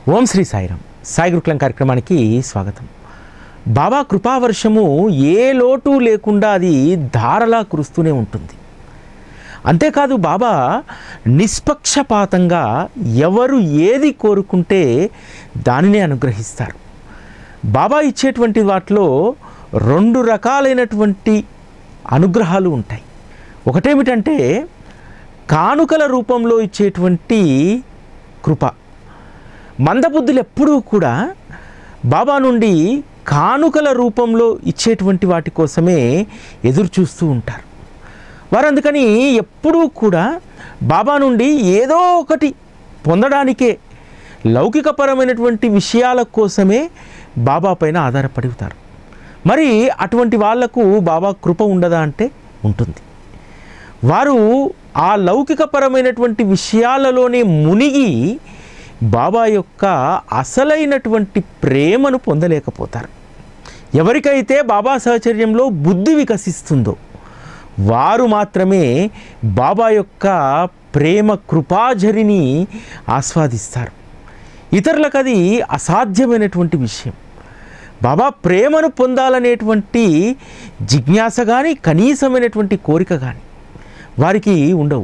ఓం శ్రీ సాయిరామ్ సాయి గురుకులం కార్యక్రమానికి స్వాగతం బాబా కృపావర్షము ఏ లోటు లేకుండా అది ధారలా కురుస్తూనే ఉంటుంది అంతేకాదు బాబా నిష్పక్షపాతంగా ఎవరు ఏది కోరుకుంటే దానినే అనుగ్రహిస్తారు బాబా ఇచ్చేటువంటి వాటిలో రెండు రకాలైనటువంటి అనుగ్రహాలు ఉంటాయి ఒకటేమిటంటే కానుకల రూపంలో ఇచ్చేటువంటి కృప మందబుద్ధులు ఎప్పుడూ కూడా బాబా నుండి కానుకల రూపంలో ఇచ్చేటువంటి వాటి కోసమే ఎదురు చూస్తూ ఉంటారు వారు అందుకని ఎప్పుడూ కూడా బాబా నుండి ఏదో ఒకటి పొందడానికే లౌకికపరమైనటువంటి విషయాల కోసమే బాబా పైన ఆధారపడుతారు మరి అటువంటి వాళ్లకు బాబా కృప ఉండదా అంటే ఉంటుంది వారు ఆ లౌకికపరమైనటువంటి విషయాలలోనే మునిగి బాబా యొక్క అసలైనటువంటి ప్రేమను పొందలేకపోతారు ఎవరికైతే బాబా సహచర్యంలో బుద్ధి వికసిస్తుందో వారు మాత్రమే బాబా యొక్క ప్రేమ కృపాజరిని ఆస్వాదిస్తారు ఇతరులకు అది అసాధ్యమైనటువంటి విషయం బాబా ప్రేమను పొందాలనేటువంటి జిజ్ఞాస కానీ కనీసమైనటువంటి కోరిక కానీ వారికి ఉండవు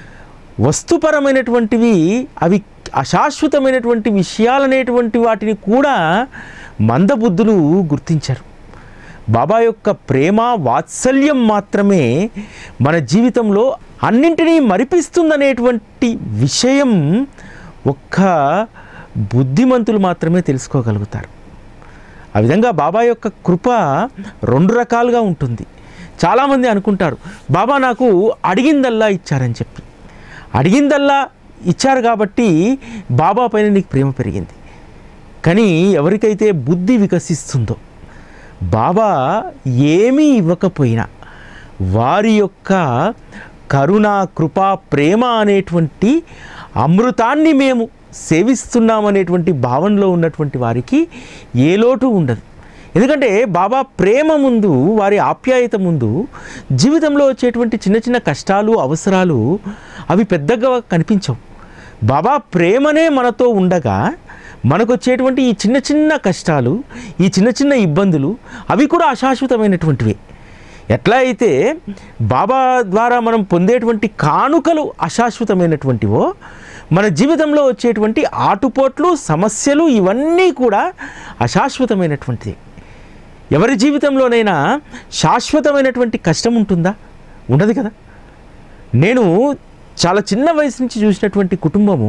వస్తుపరమైనటువంటివి అవి అశాశ్వతమైనటువంటి విషయాలనేటువంటి వాటిని కూడా మందబుద్ధులు గుర్తించరు బాబా యొక్క ప్రేమ వాత్సల్యం మాత్రమే మన జీవితంలో అన్నింటినీ మరిపిస్తుందనేటువంటి విషయం ఒక్క బుద్ధిమంతులు మాత్రమే తెలుసుకోగలుగుతారు ఆ విధంగా బాబా యొక్క కృప రెండు రకాలుగా ఉంటుంది చాలామంది అనుకుంటారు బాబా నాకు అడిగిందల్లా ఇచ్చారని చెప్పి అడిగిందల్లా ఇచ్చారు కాబట్టి బాబా పైన నీకు ప్రేమ పెరిగింది కానీ ఎవరికైతే బుద్ధి వికసిస్తుందో బాబా ఏమీ ఇవ్వకపోయినా వారి యొక్క కరుణ కృప ప్రేమ అనేటువంటి అమృతాన్ని మేము సేవిస్తున్నామనేటువంటి భావనలో ఉన్నటువంటి వారికి ఏ లోటు ఉండదు ఎందుకంటే బాబా ప్రేమ ముందు వారి ఆప్యాయత ముందు జీవితంలో వచ్చేటువంటి చిన్న చిన్న కష్టాలు అవసరాలు అవి పెద్దగా కనిపించవు బాబా ప్రేమనే మనతో ఉండగా మనకు వచ్చేటువంటి ఈ చిన్న చిన్న కష్టాలు ఈ చిన్న చిన్న ఇబ్బందులు అవి కూడా అశాశ్వతమైనటువంటివే ఎట్లా అయితే బాబా ద్వారా మనం పొందేటువంటి కానుకలు అశాశ్వతమైనటువంటివో మన జీవితంలో వచ్చేటువంటి ఆటుపోట్లు సమస్యలు ఇవన్నీ కూడా అశాశ్వతమైనటువంటిది ఎవరి జీవితంలోనైనా శాశ్వతమైనటువంటి కష్టం ఉంటుందా ఉండదు కదా నేను చాలా చిన్న వయసు నుంచి చూసినటువంటి కుటుంబము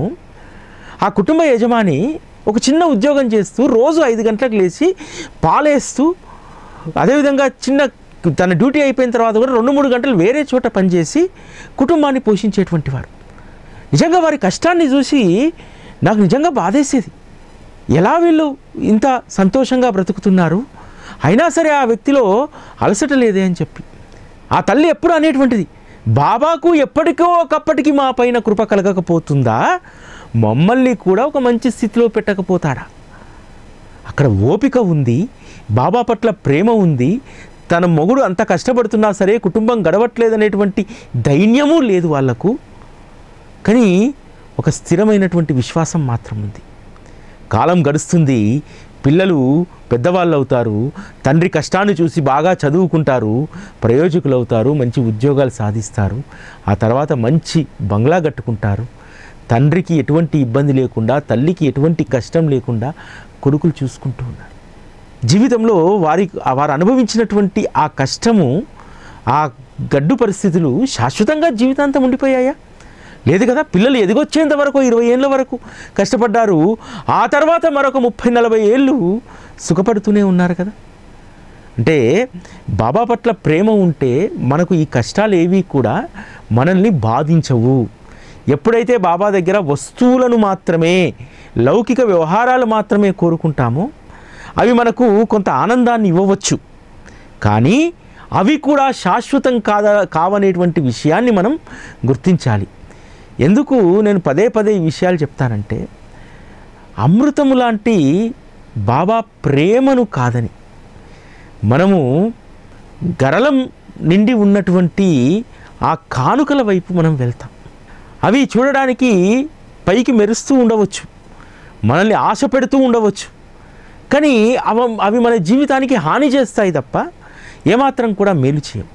ఆ కుటుంబ యజమాని ఒక చిన్న ఉద్యోగం చేస్తూ రోజు ఐదు గంటలకు లేచి పాలేస్తూ అదేవిధంగా చిన్న తన డ్యూటీ అయిపోయిన తర్వాత కూడా రెండు మూడు గంటలు వేరే చోట పనిచేసి కుటుంబాన్ని పోషించేటువంటి వారు నిజంగా వారి కష్టాన్ని చూసి నాకు నిజంగా బాధేసేది ఎలా వీళ్ళు ఇంత సంతోషంగా బ్రతుకుతున్నారు అయినా సరే ఆ వ్యక్తిలో అలసట లేదే అని చెప్పి ఆ తల్లి ఎప్పుడు అనేటువంటిది బాబాకు ఎప్పటికో ఒకప్పటికి మా పైన కృప కలగకపోతుందా మమ్మల్ని కూడా ఒక మంచి స్థితిలో పెట్టకపోతాడా అక్కడ ఓపిక ఉంది బాబా పట్ల ప్రేమ ఉంది తన మొగుడు అంత కష్టపడుతున్నా సరే కుటుంబం గడవట్లేదనేటువంటి దైన్యము లేదు వాళ్లకు కానీ ఒక స్థిరమైనటువంటి విశ్వాసం మాత్రం ఉంది కాలం గడుస్తుంది పిల్లలు పెద్దవాళ్ళు అవుతారు తండ్రి కష్టాన్ని చూసి బాగా చదువుకుంటారు ప్రయోజకులు అవుతారు మంచి ఉద్యోగాలు సాధిస్తారు ఆ తర్వాత మంచి బంగ్లా కట్టుకుంటారు తండ్రికి ఎటువంటి ఇబ్బంది లేకుండా తల్లికి ఎటువంటి కష్టం లేకుండా కొడుకులు చూసుకుంటూ ఉన్నారు జీవితంలో వారి వారు అనుభవించినటువంటి ఆ కష్టము ఆ గడ్డు పరిస్థితులు శాశ్వతంగా జీవితాంతం ఉండిపోయాయా లేదు కదా పిల్లలు ఎదిగొచ్చేంత వరకు ఇరవై ఏళ్ళ వరకు కష్టపడ్డారు ఆ తర్వాత మరొక ముప్పై నలభై ఏళ్ళు సుఖపడుతూనే ఉన్నారు కదా అంటే బాబా పట్ల ప్రేమ ఉంటే మనకు ఈ కష్టాలు ఏవి కూడా మనల్ని బాధించవు ఎప్పుడైతే బాబా దగ్గర వస్తువులను మాత్రమే లౌకిక వ్యవహారాలు మాత్రమే కోరుకుంటామో అవి మనకు కొంత ఆనందాన్ని ఇవ్వవచ్చు కానీ అవి కూడా శాశ్వతం కాద కావనేటువంటి విషయాన్ని మనం గుర్తించాలి ఎందుకు నేను పదే పదే ఈ విషయాలు చెప్తానంటే అమృతము లాంటి బాబా ప్రేమను కాదని మనము గరళం నిండి ఉన్నటువంటి ఆ కానుకల వైపు మనం వెళ్తాం అవి చూడడానికి పైకి మెరుస్తూ ఉండవచ్చు మనల్ని ఆశ పెడుతూ ఉండవచ్చు కానీ అవ అవి మన జీవితానికి హాని చేస్తాయి తప్ప ఏమాత్రం కూడా మేలు చేయవు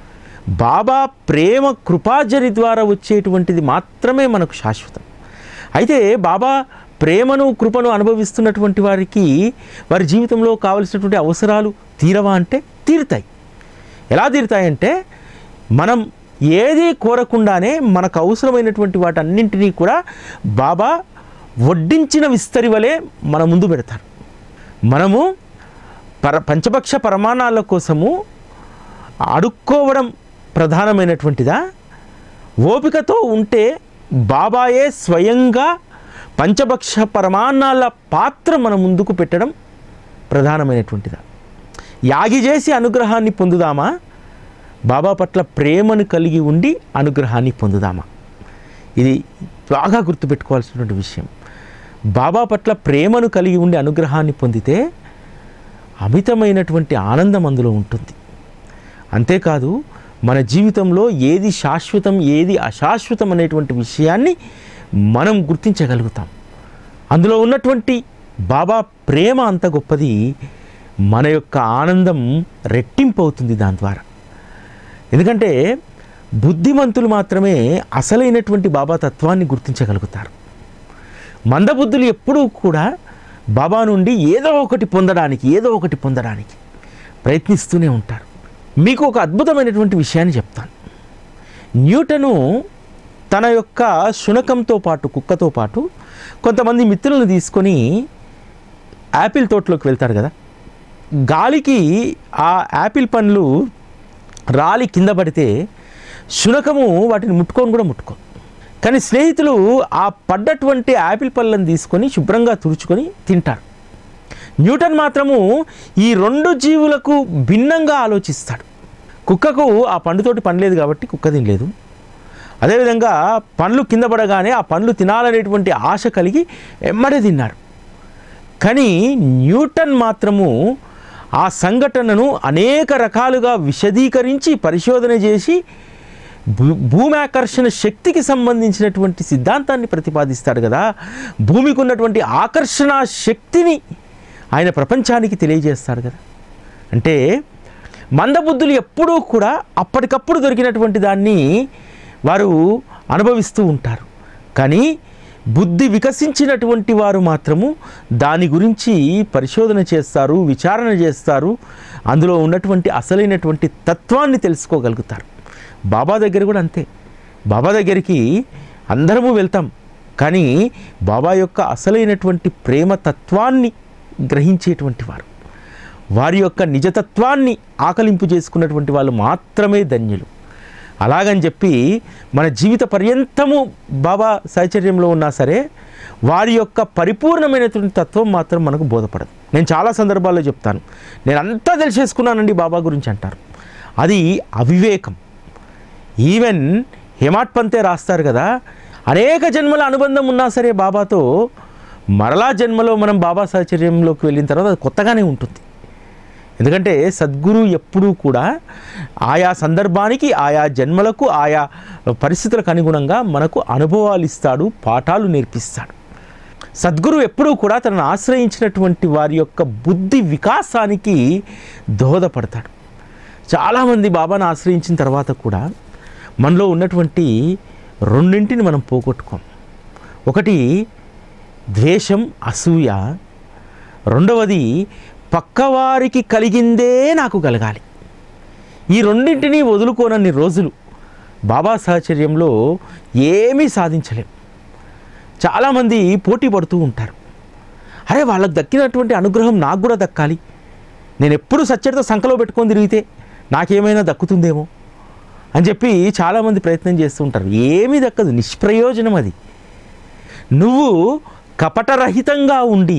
బాబా ప్రేమ కృపాజరి ద్వారా వచ్చేటువంటిది మాత్రమే మనకు శాశ్వతం అయితే బాబా ప్రేమను కృపను అనుభవిస్తున్నటువంటి వారికి వారి జీవితంలో కావలసినటువంటి అవసరాలు తీరవా అంటే తీరుతాయి ఎలా తీరుతాయంటే మనం ఏది కోరకుండానే మనకు అవసరమైనటువంటి వాటన్నింటినీ కూడా బాబా వడ్డించిన విస్తరి వలె మన ముందు పెడతారు మనము పర పంచపక్ష ప్రమాణాల కోసము అడుక్కోవడం ప్రధానమైనటువంటిదా ఓపికతో ఉంటే బాబాయే స్వయంగా పంచభక్ష పరమాన్నాల పాత్ర మన ముందుకు పెట్టడం ప్రధానమైనటువంటిదా యాగి చేసి అనుగ్రహాన్ని పొందుదామా బాబా పట్ల ప్రేమను కలిగి ఉండి అనుగ్రహాన్ని పొందుదామా ఇది బాగా గుర్తుపెట్టుకోవాల్సినటువంటి విషయం బాబా పట్ల ప్రేమను కలిగి ఉండి అనుగ్రహాన్ని పొందితే అమితమైనటువంటి ఆనందం అందులో ఉంటుంది అంతేకాదు మన జీవితంలో ఏది శాశ్వతం ఏది అశాశ్వతం అనేటువంటి విషయాన్ని మనం గుర్తించగలుగుతాం అందులో ఉన్నటువంటి బాబా ప్రేమ అంత గొప్పది మన యొక్క ఆనందం రెట్టింపు అవుతుంది దాని ద్వారా ఎందుకంటే బుద్ధిమంతులు మాత్రమే అసలైనటువంటి బాబా తత్వాన్ని గుర్తించగలుగుతారు మందబుద్ధులు ఎప్పుడూ కూడా బాబా నుండి ఏదో ఒకటి పొందడానికి ఏదో ఒకటి పొందడానికి ప్రయత్నిస్తూనే ఉంటారు మీకు ఒక అద్భుతమైనటువంటి విషయాన్ని చెప్తాను న్యూటను తన యొక్క శునకంతో పాటు కుక్కతో పాటు కొంతమంది మిత్రులను తీసుకొని యాపిల్ తోటలోకి వెళ్తారు కదా గాలికి ఆ యాపిల్ పండ్లు రాలి కింద పడితే శునకము వాటిని ముట్టుకొని కూడా ముట్టుకో కానీ స్నేహితులు ఆ పడ్డటువంటి యాపిల్ పళ్ళను తీసుకొని శుభ్రంగా తుడుచుకొని తింటారు న్యూటన్ మాత్రము ఈ రెండు జీవులకు భిన్నంగా ఆలోచిస్తాడు కుక్కకు ఆ పండుతోటి పని లేదు కాబట్టి కుక్క తినలేదు అదేవిధంగా పండ్లు కింద పడగానే ఆ పండ్లు తినాలనేటువంటి ఆశ కలిగి ఎమ్మడే తిన్నారు కానీ న్యూటన్ మాత్రము ఆ సంఘటనను అనేక రకాలుగా విశదీకరించి పరిశోధన చేసి భూ- భూమి ఆకర్షణ శక్తికి సంబంధించినటువంటి సిద్ధాంతాన్ని ప్రతిపాదిస్తాడు కదా భూమికి ఉన్నటువంటి ఆకర్షణ శక్తిని ఆయన ప్రపంచానికి తెలియజేస్తాడు కదా అంటే మందబుద్ధులు ఎప్పుడూ కూడా అప్పటికప్పుడు దొరికినటువంటి దాన్ని వారు అనుభవిస్తూ ఉంటారు కానీ బుద్ధి వికసించినటువంటి వారు మాత్రము దాని గురించి పరిశోధన చేస్తారు విచారణ చేస్తారు అందులో ఉన్నటువంటి అసలైనటువంటి తత్వాన్ని తెలుసుకోగలుగుతారు బాబా దగ్గర కూడా అంతే బాబా దగ్గరికి అందరము వెళ్తాం కానీ బాబా యొక్క అసలైనటువంటి ప్రేమ తత్వాన్ని గ్రహించేటువంటి వారు వారి యొక్క నిజతత్వాన్ని ఆకలింపు చేసుకున్నటువంటి వాళ్ళు మాత్రమే ధన్యులు అలాగని చెప్పి మన జీవిత పర్యంతము బాబా సాహచర్యంలో ఉన్నా సరే వారి యొక్క పరిపూర్ణమైనటువంటి తత్వం మాత్రం మనకు బోధపడదు నేను చాలా సందర్భాల్లో చెప్తాను నేను అంతా తెలిసేసుకున్నానండి బాబా గురించి అంటారు అది అవివేకం ఈవెన్ హేమాట్ పంతే రాస్తారు కదా అనేక జన్మల అనుబంధం ఉన్నా సరే బాబాతో మరలా జన్మలో మనం బాబా సాహచర్యంలోకి వెళ్ళిన తర్వాత అది కొత్తగానే ఉంటుంది ఎందుకంటే సద్గురు ఎప్పుడూ కూడా ఆయా సందర్భానికి ఆయా జన్మలకు ఆయా పరిస్థితులకు అనుగుణంగా మనకు అనుభవాలు ఇస్తాడు పాఠాలు నేర్పిస్తాడు సద్గురు ఎప్పుడూ కూడా తనను ఆశ్రయించినటువంటి వారి యొక్క బుద్ధి వికాసానికి దోహదపడతాడు చాలామంది బాబాను ఆశ్రయించిన తర్వాత కూడా మనలో ఉన్నటువంటి రెండింటిని మనం పోగొట్టుకోం ఒకటి ద్వేషం అసూయ రెండవది పక్కవారికి కలిగిందే నాకు కలగాలి ఈ రెండింటినీ వదులుకోనన్ని రోజులు బాబా సహచర్యంలో ఏమీ సాధించలేం చాలామంది పోటీ పడుతూ ఉంటారు అరే వాళ్ళకి దక్కినటువంటి అనుగ్రహం నాకు కూడా దక్కాలి నేను ఎప్పుడు సచ్చడితో సంకలో పెట్టుకొని తిరిగితే నాకేమైనా దక్కుతుందేమో అని చెప్పి చాలామంది ప్రయత్నం చేస్తూ ఉంటారు ఏమీ దక్కదు నిష్ప్రయోజనం అది నువ్వు కపటరహితంగా ఉండి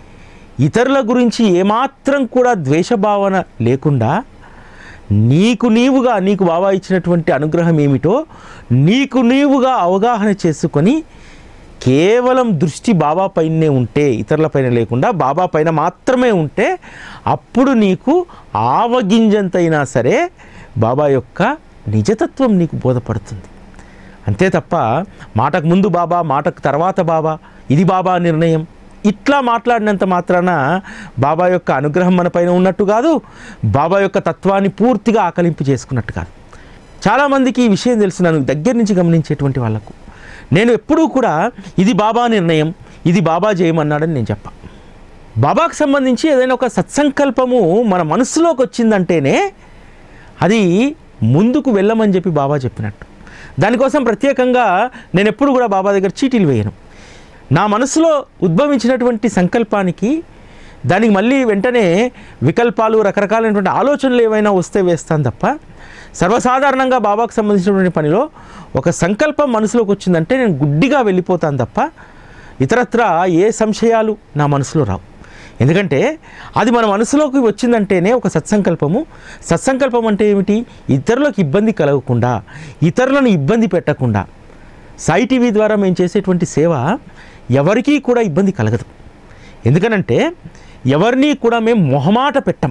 ఇతరుల గురించి ఏమాత్రం కూడా ద్వేషభావన లేకుండా నీకు నీవుగా నీకు బాబా ఇచ్చినటువంటి అనుగ్రహం ఏమిటో నీకు నీవుగా అవగాహన చేసుకొని కేవలం దృష్టి బాబా పైనే ఉంటే ఇతరులపైన లేకుండా బాబా పైన మాత్రమే ఉంటే అప్పుడు నీకు ఆవగింజంతైనా సరే బాబా యొక్క నిజతత్వం నీకు బోధపడుతుంది అంతే తప్ప మాటకు ముందు బాబా మాటకు తర్వాత బాబా ఇది బాబా నిర్ణయం ఇట్లా మాట్లాడినంత మాత్రాన బాబా యొక్క అనుగ్రహం మన పైన ఉన్నట్టు కాదు బాబా యొక్క తత్వాన్ని పూర్తిగా ఆకలింపు చేసుకున్నట్టు కాదు చాలామందికి ఈ విషయం తెలుసు నన్ను దగ్గర నుంచి గమనించేటువంటి వాళ్ళకు నేను ఎప్పుడూ కూడా ఇది బాబా నిర్ణయం ఇది బాబా చేయమన్నాడని నేను చెప్పా బాబాకు సంబంధించి ఏదైనా ఒక సత్సంకల్పము మన మనసులోకి వచ్చిందంటేనే అది ముందుకు వెళ్ళమని చెప్పి బాబా చెప్పినట్టు దానికోసం ప్రత్యేకంగా నేను ఎప్పుడు కూడా బాబా దగ్గర చీటీలు వేయను నా మనసులో ఉద్భవించినటువంటి సంకల్పానికి దానికి మళ్ళీ వెంటనే వికల్పాలు రకరకాలైనటువంటి ఆలోచనలు ఏవైనా వస్తే వేస్తాను తప్ప సర్వసాధారణంగా బాబాకు సంబంధించినటువంటి పనిలో ఒక సంకల్పం మనసులోకి వచ్చిందంటే నేను గుడ్డిగా వెళ్ళిపోతాను తప్ప ఇతరత్ర ఏ సంశయాలు నా మనసులో రావు ఎందుకంటే అది మన మనసులోకి వచ్చిందంటేనే ఒక సత్సంకల్పము సత్సంకల్పం అంటే ఏమిటి ఇతరులకు ఇబ్బంది కలగకుండా ఇతరులను ఇబ్బంది పెట్టకుండా సాయి టీవీ ద్వారా మేము చేసేటువంటి సేవ ఎవరికీ కూడా ఇబ్బంది కలగదు ఎందుకనంటే ఎవరిని కూడా మేము మొహమాట పెట్టం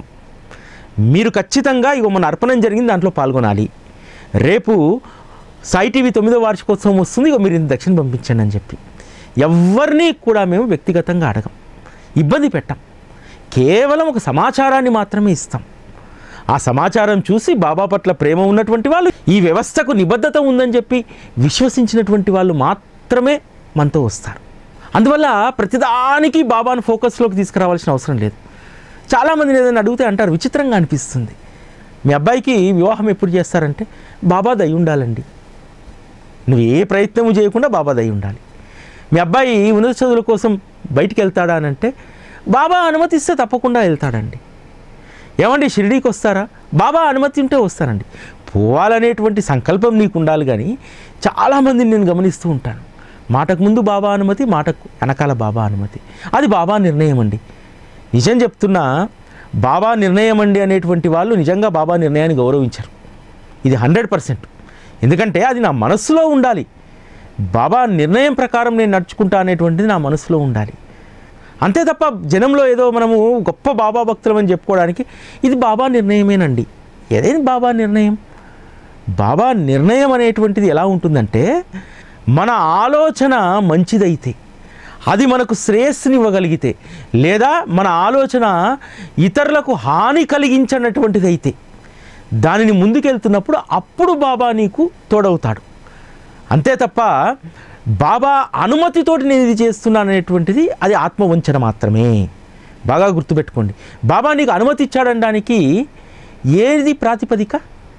మీరు ఖచ్చితంగా ఇగో మన అర్పణం జరిగింది దాంట్లో పాల్గొనాలి రేపు సాయి టీవీ తొమ్మిదో వార్షికోత్సవం వస్తుంది ఇగో మీరు ఇంత దక్షిణ పంపించండి అని చెప్పి ఎవరిని కూడా మేము వ్యక్తిగతంగా అడగం ఇబ్బంది పెట్టం కేవలం ఒక సమాచారాన్ని మాత్రమే ఇస్తాం ఆ సమాచారం చూసి బాబా పట్ల ప్రేమ ఉన్నటువంటి వాళ్ళు ఈ వ్యవస్థకు నిబద్ధత ఉందని చెప్పి విశ్వసించినటువంటి వాళ్ళు మాత్రమే మనతో వస్తారు అందువల్ల ప్రతిదానికి బాబాను ఫోకస్లోకి తీసుకురావాల్సిన అవసరం లేదు చాలామందిని ఏదైనా అడిగితే అంటారు విచిత్రంగా అనిపిస్తుంది మీ అబ్బాయికి వివాహం ఎప్పుడు చేస్తారంటే బాబా దయ ఉండాలండి నువ్వు ఏ ప్రయత్నము చేయకుండా బాబా దయ ఉండాలి మీ అబ్బాయి ఉన్నత చదువుల కోసం బయటికి వెళ్తాడా అని అంటే బాబా అనుమతిస్తే తప్పకుండా వెళ్తాడండి ఏమండి షిరిడీకి వస్తారా బాబా అనుమతి ఉంటే వస్తానండి పోవాలనేటువంటి సంకల్పం నీకు ఉండాలి కానీ చాలామందిని నేను గమనిస్తూ ఉంటాను మాటకు ముందు బాబా అనుమతి మాటకు వెనకాల బాబా అనుమతి అది బాబా నిర్ణయం అండి నిజం చెప్తున్నా బాబా నిర్ణయం అండి అనేటువంటి వాళ్ళు నిజంగా బాబా నిర్ణయాన్ని గౌరవించరు ఇది హండ్రెడ్ పర్సెంట్ ఎందుకంటే అది నా మనస్సులో ఉండాలి బాబా నిర్ణయం ప్రకారం నేను నడుచుకుంటా అనేటువంటిది నా మనసులో ఉండాలి అంతే తప్ప జనంలో ఏదో మనము గొప్ప బాబా భక్తులం అని చెప్పుకోవడానికి ఇది బాబా నిర్ణయమేనండి ఏదైనా బాబా నిర్ణయం బాబా నిర్ణయం అనేటువంటిది ఎలా ఉంటుందంటే మన ఆలోచన మంచిదైతే అది మనకు శ్రేయస్సునివ్వగలిగితే లేదా మన ఆలోచన ఇతరులకు హాని కలిగించినటువంటిది అయితే దానిని ముందుకెళ్తున్నప్పుడు అప్పుడు బాబా నీకు తోడవుతాడు అంతే తప్ప బాబా అనుమతితోటి నేను ఇది చేస్తున్నాను అనేటువంటిది అది ఆత్మవంచన మాత్రమే బాగా గుర్తుపెట్టుకోండి బాబా నీకు అనుమతి ఇచ్చాడనడానికి ఏది ప్రాతిపదిక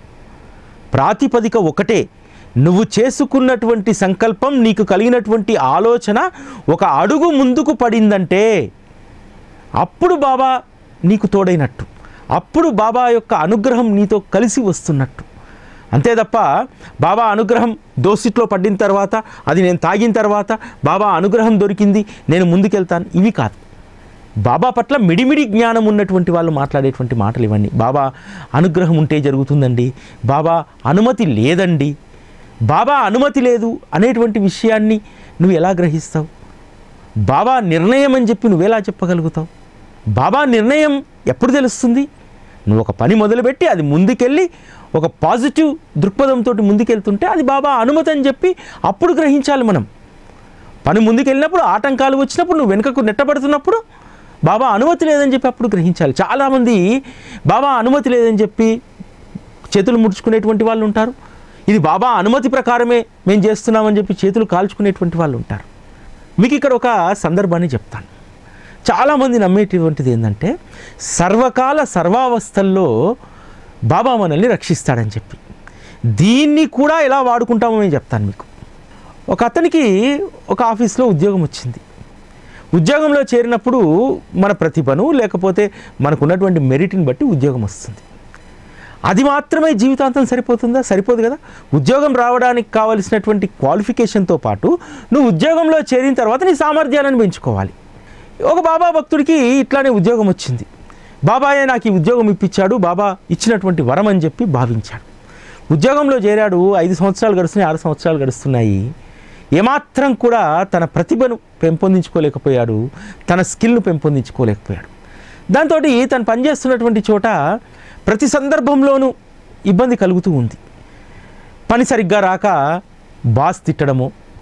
ప్రాతిపదిక ఒకటే నువ్వు చేసుకున్నటువంటి సంకల్పం నీకు కలిగినటువంటి ఆలోచన ఒక అడుగు ముందుకు పడిందంటే అప్పుడు బాబా నీకు తోడైనట్టు అప్పుడు బాబా యొక్క అనుగ్రహం నీతో కలిసి వస్తున్నట్టు అంతే తప్ప బాబా అనుగ్రహం దోసిట్లో పడిన తర్వాత అది నేను తాగిన తర్వాత బాబా అనుగ్రహం దొరికింది నేను ముందుకెళ్తాను ఇవి కాదు బాబా పట్ల మిడిమిడి జ్ఞానం ఉన్నటువంటి వాళ్ళు మాట్లాడేటువంటి మాటలు ఇవన్నీ బాబా అనుగ్రహం ఉంటే జరుగుతుందండి బాబా అనుమతి లేదండి బాబా అనుమతి లేదు అనేటువంటి విషయాన్ని నువ్వు ఎలా గ్రహిస్తావు బాబా నిర్ణయం అని చెప్పి నువ్వు ఎలా చెప్పగలుగుతావు బాబా నిర్ణయం ఎప్పుడు తెలుస్తుంది నువ్వు ఒక పని మొదలుపెట్టి అది ముందుకెళ్ళి ఒక పాజిటివ్ దృక్పథంతో ముందుకెళ్తుంటే అది బాబా అనుమతి అని చెప్పి అప్పుడు గ్రహించాలి మనం పని ముందుకెళ్ళినప్పుడు ఆటంకాలు వచ్చినప్పుడు నువ్వు వెనుకకు నెట్టబడుతున్నప్పుడు బాబా అనుమతి లేదని చెప్పి అప్పుడు గ్రహించాలి చాలామంది బాబా అనుమతి లేదని చెప్పి చేతులు ముడుచుకునేటువంటి వాళ్ళు ఉంటారు ఇది బాబా అనుమతి ప్రకారమే మేము చేస్తున్నామని చెప్పి చేతులు కాల్చుకునేటువంటి వాళ్ళు ఉంటారు మీకు ఇక్కడ ఒక సందర్భాన్ని చెప్తాను చాలామంది నమ్మేటువంటిది ఏంటంటే సర్వకాల సర్వావస్థల్లో బాబా మనల్ని రక్షిస్తాడని చెప్పి దీన్ని కూడా ఎలా వాడుకుంటామో నేను చెప్తాను మీకు ఒక అతనికి ఒక ఆఫీస్లో ఉద్యోగం వచ్చింది ఉద్యోగంలో చేరినప్పుడు మన ప్రతిభను లేకపోతే మనకు ఉన్నటువంటి మెరిట్ని బట్టి ఉద్యోగం వస్తుంది అది మాత్రమే జీవితాంతం సరిపోతుందా సరిపోదు కదా ఉద్యోగం రావడానికి కావలసినటువంటి క్వాలిఫికేషన్తో పాటు నువ్వు ఉద్యోగంలో చేరిన తర్వాత నీ సామర్థ్యాలను పెంచుకోవాలి ఒక బాబా భక్తుడికి ఇట్లానే ఉద్యోగం వచ్చింది బాబాయే నాకు ఈ ఉద్యోగం ఇప్పించాడు బాబా ఇచ్చినటువంటి వరం అని చెప్పి భావించాడు ఉద్యోగంలో చేరాడు ఐదు సంవత్సరాలు గడుస్తున్నాయి ఆరు సంవత్సరాలు గడుస్తున్నాయి ఏమాత్రం కూడా తన ప్రతిభను పెంపొందించుకోలేకపోయాడు తన స్కిల్ను పెంపొందించుకోలేకపోయాడు దాంతో తను పనిచేస్తున్నటువంటి చోట ప్రతి సందర్భంలోనూ ఇబ్బంది కలుగుతూ ఉంది పని సరిగ్గా రాక బాస్ తిట్టడము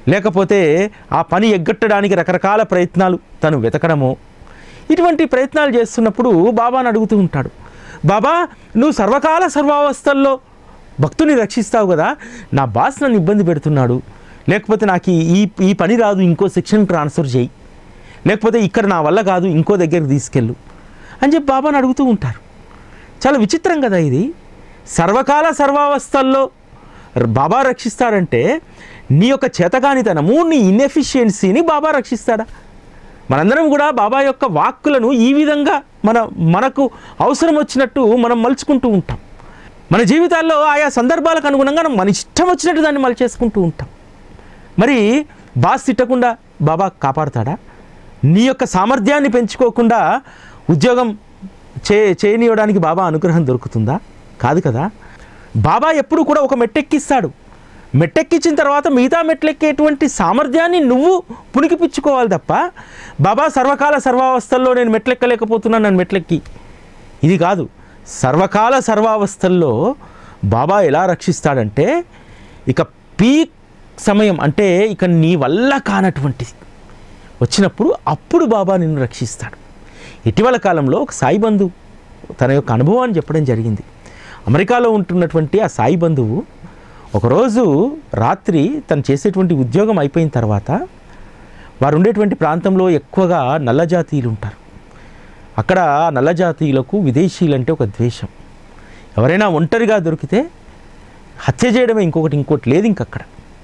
లేకపోతే ఆ పని ఎగ్గట్టడానికి రకరకాల ప్రయత్నాలు తను వెతకడమో ఇటువంటి ప్రయత్నాలు చేస్తున్నప్పుడు బాబాను అడుగుతూ ఉంటాడు బాబా నువ్వు సర్వకాల సర్వావస్థల్లో భక్తుని రక్షిస్తావు కదా నా బాస్ నన్ను ఇబ్బంది పెడుతున్నాడు లేకపోతే నాకు ఈ- ఈ ఈ పని రాదు ఇంకో సెక్షన్ ట్రాన్స్ఫర్ చేయి లేకపోతే ఇక్కడ నా వల్ల కాదు ఇంకో దగ్గరికి తీసుకెళ్ళు అని చెప్పి బాబాను అడుగుతూ ఉంటారు చాలా విచిత్రం కదా ఇది సర్వకాల సర్వావస్థల్లో ర- బాబా రక్షిస్తాడంటే నీ యొక్క చేతకానితనము నీ ఇన్ఎఫిషియన్సీని బాబా రక్షిస్తాడా మనందరం కూడా బాబా యొక్క వాక్కులను ఈ విధంగా మన మనకు అవసరం వచ్చినట్టు మనం మలుచుకుంటూ ఉంటాం మన జీవితాల్లో ఆయా సందర్భాలకు అనుగుణంగా మన ఇష్టం వచ్చినట్టు దాన్ని మలిచేసుకుంటూ ఉంటాం మరి బాస్ తిట్టకుండా బాబా కాపాడతాడా నీ యొక్క సామర్థ్యాన్ని పెంచుకోకుండా ఉద్యోగం చే చేయనివ్వడానికి బాబా అనుగ్రహం దొరుకుతుందా కాదు కదా బాబా ఎప్పుడు కూడా ఒక మెట్టెక్కిస్తాడు మెట్టెక్కించిన తర్వాత మిగతా మెట్లెక్కేటువంటి సామర్థ్యాన్ని నువ్వు పుణికిపుచ్చుకోవాలి తప్ప బాబా సర్వకాల సర్వావస్థల్లో నేను మెట్లెక్కలేకపోతున్నాను నన్ను మెట్లెక్కి ఇది కాదు సర్వకాల సర్వావస్థల్లో బాబా ఎలా రక్షిస్తాడంటే ఇక పీక్ సమయం అంటే ఇక నీ వల్ల కానటువంటిది వచ్చినప్పుడు అప్పుడు బాబా నిన్ను రక్షిస్తాడు ఇటీవల కాలంలో ఒక సాయి బంధువు తన యొక్క అనుభవాన్ని చెప్పడం జరిగింది అమెరికాలో ఉంటున్నటువంటి ఆ సాయి బంధువు ఒకరోజు రాత్రి తను చేసేటువంటి ఉద్యోగం అయిపోయిన తర్వాత వారు ఉండేటువంటి ప్రాంతంలో ఎక్కువగా నల్ల జాతీయులు ఉంటారు అక్కడ నల్ల జాతీయులకు విదేశీయులంటే ఒక ద్వేషం ఎవరైనా ఒంటరిగా దొరికితే హత్య చేయడమే ఇంకొకటి ఇంకోటి లేదు ఇంకక్కడ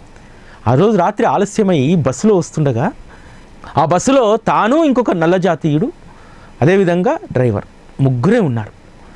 ఆ రోజు రాత్రి ఆలస్యమై బస్సులో వస్తుండగా ఆ బస్సులో తాను ఇంకొక నల్ల జాతీయుడు అదేవిధంగా డ్రైవర్ ముగ్గురే ఉన్నారు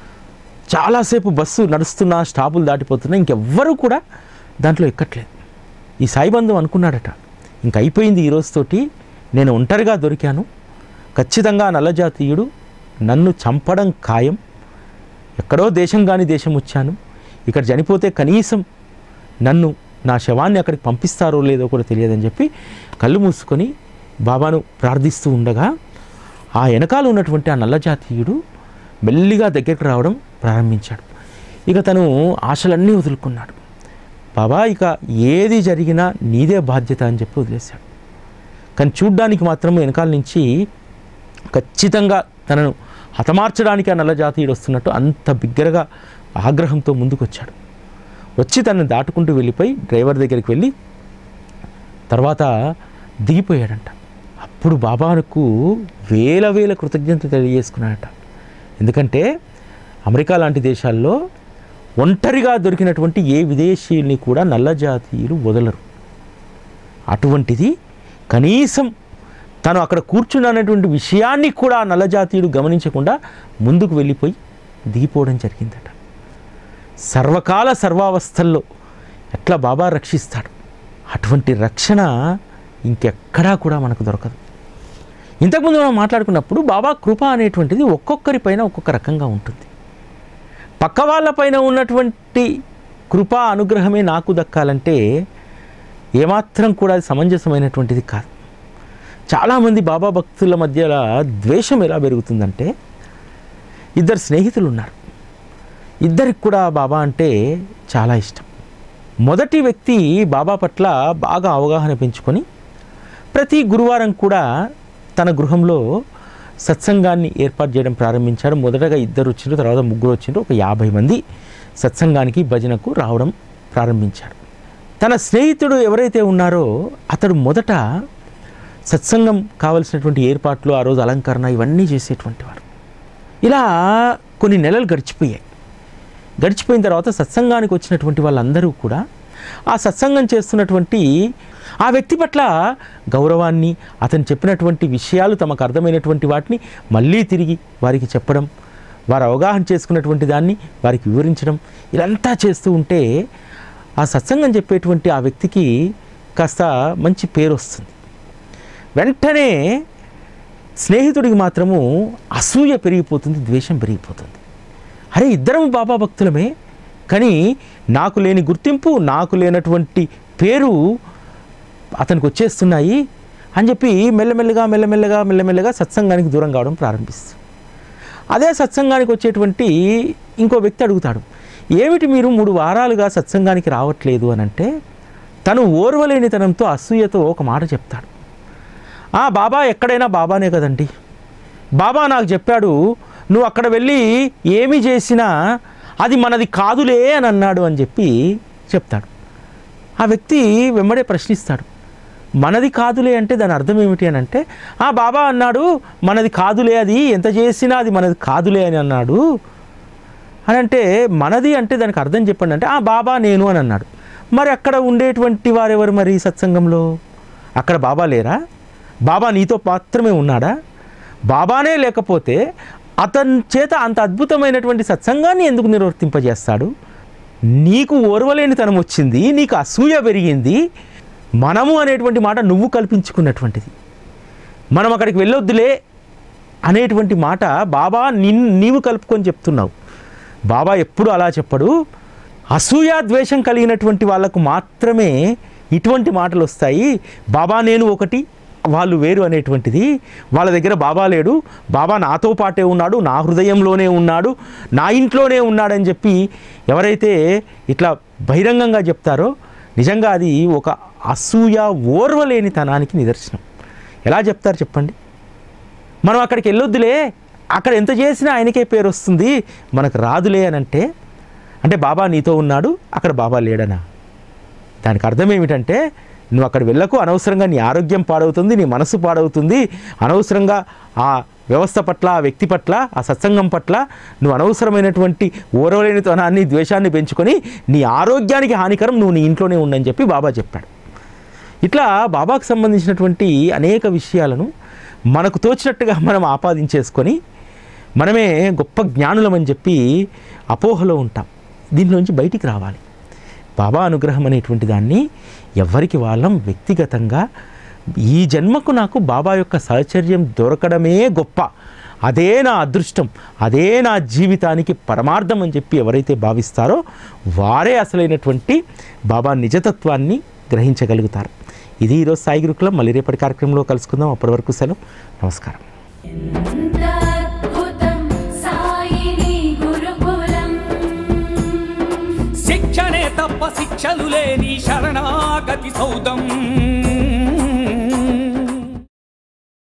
చాలాసేపు బస్సు నడుస్తున్నా స్టాపులు దాటిపోతున్నా ఇంకెవ్వరూ కూడా దాంట్లో ఎక్కట్లేదు ఈ సాయిబంధం అనుకున్నాడట ఇంక అయిపోయింది ఈ రోజుతోటి నేను ఒంటరిగా దొరికాను ఖచ్చితంగా ఆ నల్ల జాతీయుడు నన్ను చంపడం ఖాయం ఎక్కడో దేశం కాని దేశం వచ్చాను ఇక్కడ చనిపోతే కనీసం నన్ను నా శవాన్ని అక్కడికి పంపిస్తారో లేదో కూడా తెలియదని చెప్పి కళ్ళు మూసుకొని బాబాను ప్రార్థిస్తూ ఉండగా ఆ వెనకాల ఉన్నటువంటి ఆ నల్ల జాతీయుడు మెల్లిగా దగ్గరికి రావడం ప్రారంభించాడు ఇక తను ఆశలన్నీ వదులుకున్నాడు బాబా ఇక ఏది జరిగినా నీదే బాధ్యత అని చెప్పి వదిలేశాడు కానీ చూడ్డానికి మాత్రం వెనకాల నుంచి ఖచ్చితంగా తనను హతమార్చడానికి ఆ నల్ల జాతీయుడు వస్తున్నట్టు అంత బిగ్గరగా ఆగ్రహంతో ముందుకొచ్చాడు వచ్చి తనను దాటుకుంటూ వెళ్ళిపోయి డ్రైవర్ దగ్గరికి వెళ్ళి తర్వాత దిగిపోయాడంట అప్పుడు బాబాకు వేల వేల కృతజ్ఞత తెలియజేసుకున్నాడట ఎందుకంటే అమెరికా లాంటి దేశాల్లో ఒంటరిగా దొరికినటువంటి ఏ విదేశీయుల్ని కూడా నల్ల జాతీయులు వదలరు అటువంటిది కనీసం తను అక్కడ కూర్చున్నటువంటి విషయాన్ని కూడా ఆ నల్ల జాతీయుడు గమనించకుండా ముందుకు వెళ్ళిపోయి దిగిపోవడం జరిగిందట సర్వకాల సర్వావస్థల్లో ఎట్లా బాబా రక్షిస్తాడు అటువంటి రక్షణ ఇంకెక్కడా కూడా మనకు దొరకదు ఇంతకుముందు మనం మాట్లాడుకున్నప్పుడు బాబా కృప అనేటువంటిది ఒక్కొక్కరి పైన ఒక్కొక్క రకంగా ఉంటుంది పక్క వాళ్ళపైన ఉన్నటువంటి కృప అనుగ్రహమే నాకు దక్కాలంటే ఏమాత్రం కూడా అది సమంజసమైనటువంటిది కాదు చాలామంది బాబా భక్తుల మధ్యలో ద్వేషం ఎలా పెరుగుతుందంటే ఇద్దరు స్నేహితులు ఉన్నారు ఇద్దరికి కూడా బాబా అంటే చాలా ఇష్టం మొదటి వ్యక్తి బాబా పట్ల బాగా అవగాహన పెంచుకొని ప్రతి గురువారం కూడా తన గృహంలో సత్సంగాన్ని ఏర్పాటు చేయడం ప్రారంభించాడు మొదటగా ఇద్దరు వచ్చిండ్రు తర్వాత ముగ్గురు వచ్చిండ్రు ఒక యాభై మంది సత్సంగానికి భజనకు రావడం ప్రారంభించాడు తన స్నేహితుడు ఎవరైతే ఉన్నారో అతడు మొదట సత్సంగం కావలసినటువంటి ఏర్పాట్లు ఆ రోజు అలంకరణ ఇవన్నీ చేసేటువంటి వారు ఇలా కొన్ని నెలలు గడిచిపోయాయి గడిచిపోయిన తర్వాత సత్సంగానికి వచ్చినటువంటి వాళ్ళందరూ కూడా ఆ సత్సంగం చేస్తున్నటువంటి ఆ వ్యక్తి పట్ల గౌరవాన్ని అతను చెప్పినటువంటి విషయాలు తమకు అర్థమైనటువంటి వాటిని మళ్ళీ తిరిగి వారికి చెప్పడం వారు అవగాహన చేసుకున్నటువంటి దాన్ని వారికి వివరించడం ఇదంతా చేస్తూ ఉంటే ఆ సత్సంగం చెప్పేటువంటి ఆ వ్యక్తికి కాస్త మంచి పేరు వస్తుంది వెంటనే స్నేహితుడికి మాత్రము అసూయ పెరిగిపోతుంది ద్వేషం పెరిగిపోతుంది అరే ఇద్దరం బాబా భక్తులమే కానీ నాకు లేని గుర్తింపు నాకు లేనటువంటి పేరు అతనికి వచ్చేస్తున్నాయి అని చెప్పి మెల్లమెల్లగా మెల్లమెల్లగా మెల్లమెల్లగా సత్సంగానికి దూరం కావడం ప్రారంభిస్తుంది అదే సత్సంగానికి వచ్చేటువంటి ఇంకో వ్యక్తి అడుగుతాడు ఏమిటి మీరు మూడు వారాలుగా సత్సంగానికి రావట్లేదు అని అంటే తను ఓర్వలేనితనంతో అసూయతో ఒక మాట చెప్తాడు ఆ బాబా ఎక్కడైనా బాబానే కదండి బాబా నాకు చెప్పాడు నువ్వు అక్కడ వెళ్ళి ఏమి చేసినా అది మనది కాదులే అని అన్నాడు అని చెప్పి చెప్తాడు ఆ వ్యక్తి వెంబడే ప్రశ్నిస్తాడు మనది కాదులే అంటే దాని అర్థం ఏమిటి అని అంటే ఆ బాబా అన్నాడు మనది కాదులే అది ఎంత చేసినా అది మనది కాదులే అని అన్నాడు అని అంటే మనది అంటే దానికి అర్థం చెప్పండి అంటే ఆ బాబా నేను అని అన్నాడు మరి అక్కడ ఉండేటువంటి వారెవరు మరి సత్సంగంలో అక్కడ బాబా లేరా బాబా నీతో మాత్రమే ఉన్నాడా బాబానే లేకపోతే అతని చేత అంత అద్భుతమైనటువంటి సత్సంగాన్ని ఎందుకు నిర్వర్తింపజేస్తాడు నీకు ఓర్వలేనితనం వచ్చింది నీకు అసూయ పెరిగింది మనము అనేటువంటి మాట నువ్వు కల్పించుకున్నటువంటిది మనం అక్కడికి వెళ్ళొద్దులే అనేటువంటి మాట బాబా నిన్ నీవు కలుపుకొని చెప్తున్నావు బాబా ఎప్పుడు అలా చెప్పడు అసూయ ద్వేషం కలిగినటువంటి వాళ్ళకు మాత్రమే ఇటువంటి మాటలు వస్తాయి బాబా నేను ఒకటి వాళ్ళు వేరు అనేటువంటిది వాళ్ళ దగ్గర బాబా లేడు బాబా నాతో పాటే ఉన్నాడు నా హృదయంలోనే ఉన్నాడు నా ఇంట్లోనే ఉన్నాడని చెప్పి ఎవరైతే ఇట్లా బహిరంగంగా చెప్తారో నిజంగా అది ఒక అసూయ ఓర్వలేనితనానికి నిదర్శనం ఎలా చెప్తారు చెప్పండి మనం అక్కడికి వెళ్ళొద్దులే అక్కడ ఎంత చేసినా ఆయనకే పేరు వస్తుంది మనకు రాదులే అని అంటే అంటే బాబా నీతో ఉన్నాడు అక్కడ బాబా లేడనా దానికి అర్థం ఏమిటంటే నువ్వు అక్కడ వెళ్ళకు అనవసరంగా నీ ఆరోగ్యం పాడవుతుంది నీ మనసు పాడవుతుంది అనవసరంగా ఆ వ్యవస్థ పట్ల ఆ వ్యక్తి పట్ల ఆ సత్సంగం పట్ల నువ్వు అనవసరమైనటువంటి ఓరవలేనితనాన్ని ద్వేషాన్ని పెంచుకొని నీ ఆరోగ్యానికి హానికరం నువ్వు నీ ఇంట్లోనే ఉండని చెప్పి బాబా చెప్పాడు ఇట్లా బాబాకు సంబంధించినటువంటి అనేక విషయాలను మనకు తోచినట్టుగా మనం ఆపాదించేసుకొని మనమే గొప్ప జ్ఞానులమని చెప్పి అపోహలో ఉంటాం దీనిలోంచి బయటికి రావాలి బాబా అనుగ్రహం అనేటువంటి దాన్ని ఎవరికి వాళ్ళం వ్యక్తిగతంగా ఈ జన్మకు నాకు బాబా యొక్క సహచర్యం దొరకడమే గొప్ప అదే నా అదృష్టం అదే నా జీవితానికి పరమార్థం అని చెప్పి ఎవరైతే భావిస్తారో వారే అసలైనటువంటి బాబా నిజతత్వాన్ని గ్రహించగలుగుతారు ఇది ఈరోజు సాయి గురుకులం మళ్ళీ రేపటి కార్యక్రమంలో కలుసుకుందాం అప్పటి వరకు సెలవు నమస్కారం అద్భుతం సాయిని గురుకులం శిక్షణే తప్ప శిక్షలు లేని శరణాగతి సౌదం